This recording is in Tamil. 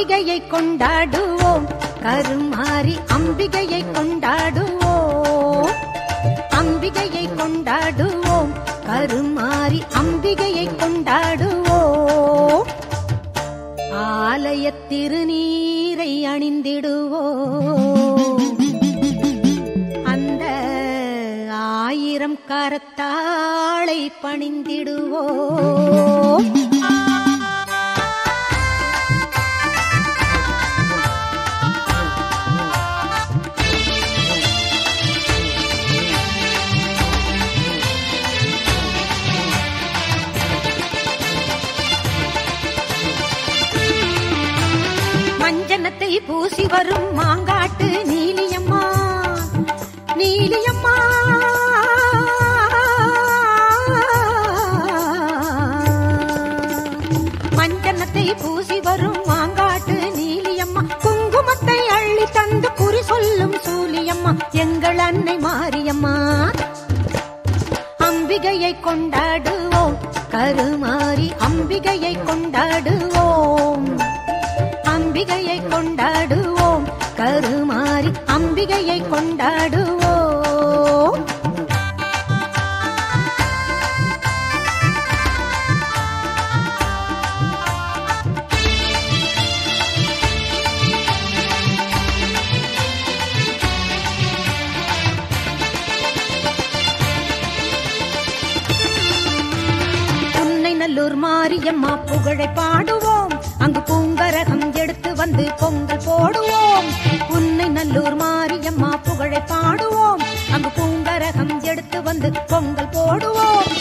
அம்பிகையை கொண்டாடுவோம் கருமாறி அம்பிகையை கொண்டாடுவோம் அம்பிகையை கொண்டாடுவோம் கருமாறி அம்பிகையை கொண்டாடுவோம் ஆலய திருநீரை அணிந்திடுவோம் அந்த ஆயிரம் கரத்தாளை பணிந்திடுவோம் மஞ்சனத்தை பூசி வரும் மாங்காட்டு நீலியம்மா நீலியம்மா மஞ்சனத்தை பூசி வரும் மாங்காட்டு நீலியம்மா குங்குமத்தை அள்ளி தந்து குறி சொல்லும் சூலியம்மா எங்கள் அன்னை மாரியம்மா அம்பிகையை கொண்டாடுவோம் கருமாறி அம்பிகையை கொண்டாடுவோம் அம்பிகையை கொண்டாடுவோம் கருமாறி அம்பிகையை கொண்டாடுவோம் உன்னை நல்லூர் மாரியம்மா புகழை பாடுவோம் அங்கு பூங்கரகம் எடுத்து வந்து பொங்கல் போடுவோம் உன்னை நல்லூர் மாரியம்மா புகழை பாடுவோம் அங்கு பூங்கரகம் எடுத்து வந்து பொங்கல் போடுவோம்